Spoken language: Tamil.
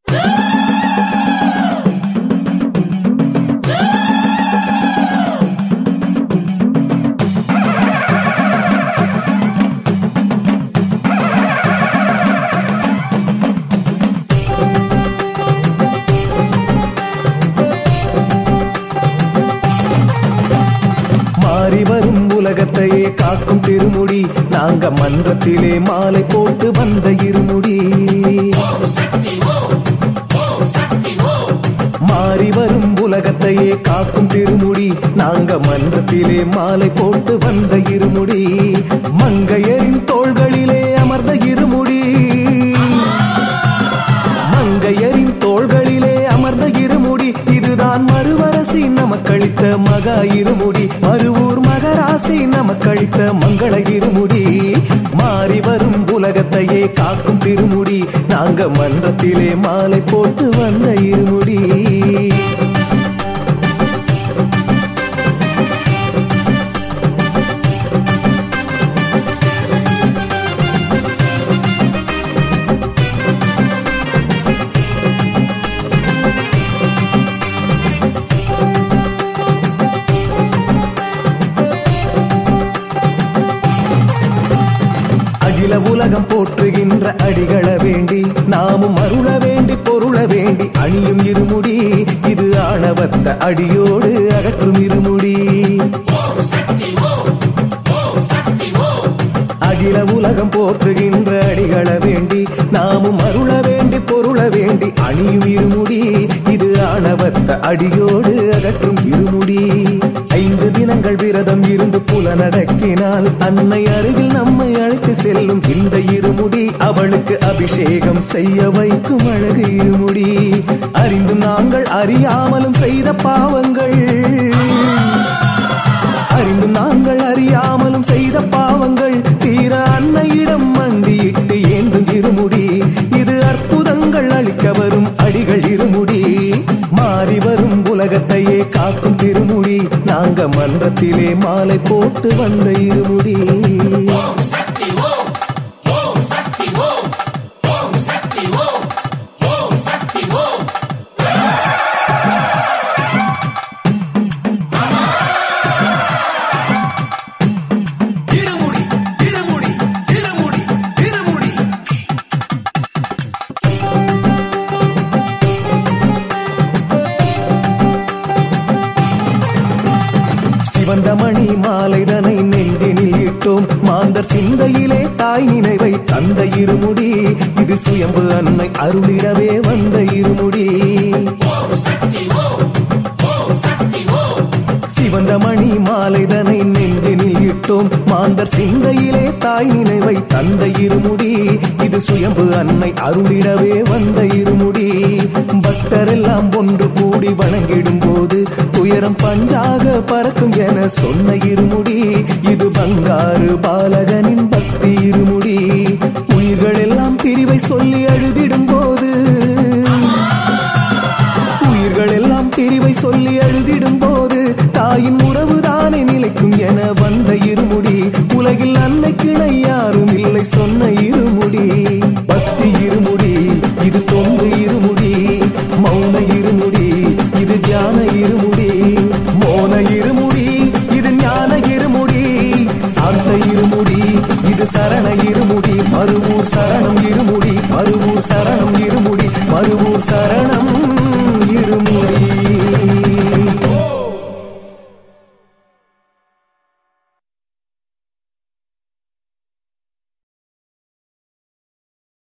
மாறி வரும் உலகத்தையே காக்கும் திருமுடி நாங்க மன்றத்திலே மாலை போட்டு வந்த இருமுடி மாறி வரும் உலகத்தையே காக்கும் திருமுடி நாங்க மன்றத்திலே மாலை போட்டு வந்த இருமுடி மங்கையரின் தோள்களிலே அமர்ந்த இருமுடி மங்கையரின் தோள்களிலே அமர்ந்த இருமுடி இதுதான் மறுவரசி நமக்களித்த மகா இருமுடி மறுவூர் மகராசி நமக்களித்த மங்கள இருமுடி மாறி வரும் உலகத்தையே காக்கும் திருமுடி நாங்க மன்றத்திலே மாலை போட்டு வந்த இருமுடி அகில உலகம் போற்றுகின்ற அடிகள வேண்டி நாமும் அருள வேண்டி பொருள வேண்டி அணியும் இருமுடி இது ஆணவத்த அடியோடு அகற்றும் இருமுடி அகில உலகம் போற்றுகின்ற அடிகள வேண்டி நாமும் அருள வேண்டி பொருள வேண்டி அணியும் இருமுடி இது ஆணவத்த அடியோடு அகற்றும் இருமுடி ஐந்து தினங்கள் விரதம் இருந்து புலனடக்கினால் அன்னை அருகில் நம்மை அழைத்து செல்லும் இந்த இருமுடி அவளுக்கு அபிஷேகம் செய்ய வைக்கும் அழகு இருமுடி அறிந்தும் நாங்கள் அறியாமலும் செய்த பாவங்கள் அறிந்தும் நாங்கள் அறியாமலும் செய்த பாவங்கள் தீர அன்னையிடம் மண்டியிட்டு ஏந்தும் இருமுடி இது அற்புதங்கள் அளிக்க வரும் அடிகள் இருமுடி மாறி வரும் உலகத்தையே காக்கும் திருமுடி நாங்க மன்றத்திலே மாலை போட்டு வந்த இருமுடி இருமுடி இருமுடி இருமுடி இருமுடி சிவந்த மணி மாலைதனை நெஞ்சினில் இட்டோம் மாந்தர் சிந்தையிலே தாய் நினைவை தந்த இருமுடி இது சுயம்பு அன்னை அருளிடவே வந்த இருமுடி சிவந்த மணி மாலைதனை நெஞ்சினில் இட்டோம் மாந்தர் சிந்தையிலே தாய் நினைவை தந்த இருமுடி இது சுயம்பு அன்னை அருளிடவே வந்த இருமுடி பக்தரெல்லாம் ஒன்று கூடி வணங்கிடும் போது துயரம் பஞ்சாக பறக்கும் என சொன்ன இருமுடி இது பங்காரு பாலகனின் பக்தி இருமுடி உயிர்கள் எல்லாம் பிரிவை சொல்லி அழுதிடும் போது உயிர்கள் எல்லாம் பிரிவை சொல்லி அழுதிடும் போது தாயின் உறவு தானே நிலைக்கும் என வந்த இருமுடி உலகில் அன்னை கிணை யாரும் இல்லை சொன்ன இருமுடி பக்தி இருமுடி இது தொண்டு இருமுடி மௌன இருமுடி இது தியான இருமுடி மோன இருமுடி இது ஞான இருமுடி சாந்த இருமுடி இது சரண இருமுடி மறுவூர் சரணம் இருமுடி மறுவூர் சரணம் இருமுடி மறுவூர் சரணம்